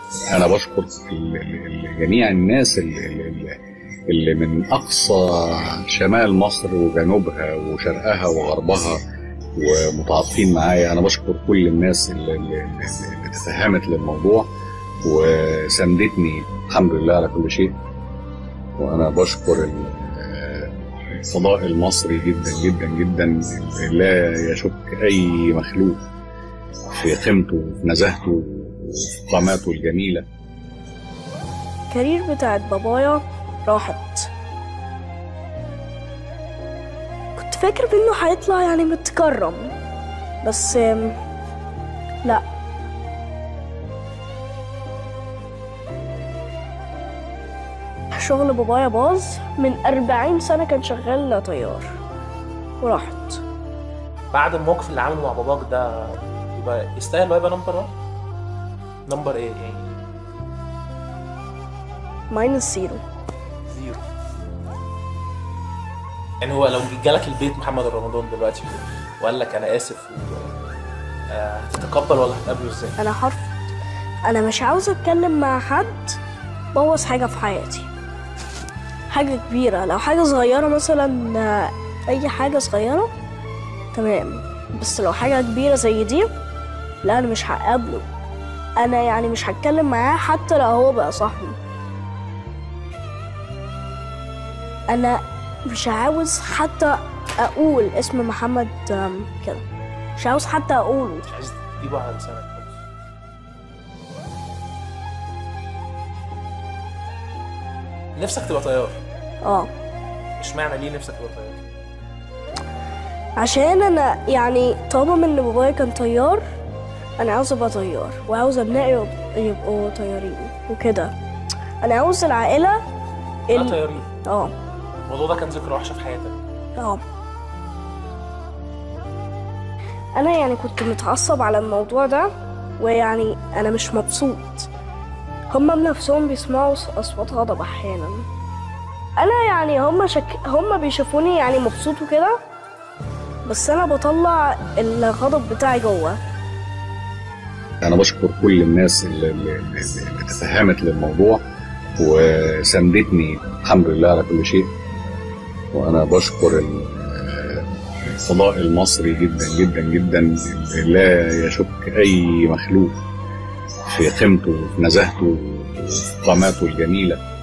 انا بشكر ال- ال- ال- جميع الناس اللي, اللي, اللي من اقصى شمال مصر وجنوبها وشرقها وغربها ومتعاطفين معايا انا بشكر كل الناس اللي, اللي, اللي تفهمت للموضوع وساندتني الحمد لله على كل شيء وانا بشكر ال- الفضاء المصري جدا جدا جدا لا يشك اي مخلوق في قيمته وفي نزاهته وفي قاماته الجميله الكارير بتاعت بابايا راحت كنت فاكر انه هيطلع يعني متكرم بس آم، لا شغل بابايا باظ من أربعين سنة كان شغال طيار وراحت بعد الموقف اللي عمله مع باباك ده يبقى يستاهل إن هو يبقى نمبر 1 نمبر ايه يعني ماينس زيرو زيرو يعني هو لو جالك البيت محمد رمضان دلوقتي وقال لك انا اسف و... آه، هتتقبل ولا هتقابله ازاي؟ انا حرف انا مش عاوز اتكلم مع حد بوظ حاجه في حياتي حاجه كبيره لو حاجه صغيره مثلا آه، اي حاجه صغيره تمام بس لو حاجه كبيره زي دي لا انا مش هقابله انا يعني مش هتكلم معاه حتى لو هو بقى صاحبي انا مش عاوز حتى اقول اسم محمد آم، كده مش عاوز حتى اقوله مش عايز تجيبه على لسانك خالص نفسك تبقى طيار اه اشمعنى ليه نفسك تبقى طيار؟ عشان انا يعني طالما من ان بابايا كان طيار انا عاوز ابقى طيار وعاوز ابنائي يب- يبقوا طيارين وكده انا عاوز العائله لا ال- طيارين اه الموضوع ده كان ذكرى وحشه في حياتك اه انا يعني كنت متعصب على الموضوع ده ويعني انا مش مبسوط هما بنفسهم بيسمعوا ص- اصوات غضب احيانا انا يعني هما شك... هما بيشوفوني يعني مبسوط وكده بس انا بطلع الغضب بتاعي جوه انا بشكر كل الناس اللي, اللي, اللي اللي تفهمت للموضوع وساندتني الحمد لله على كل شيء وانا بشكر ال- الفضاء المصري جدا جدا جدا اللي لا يشك اي مخلوق في قيمته وفي نزاهته وفي قاماته الجميله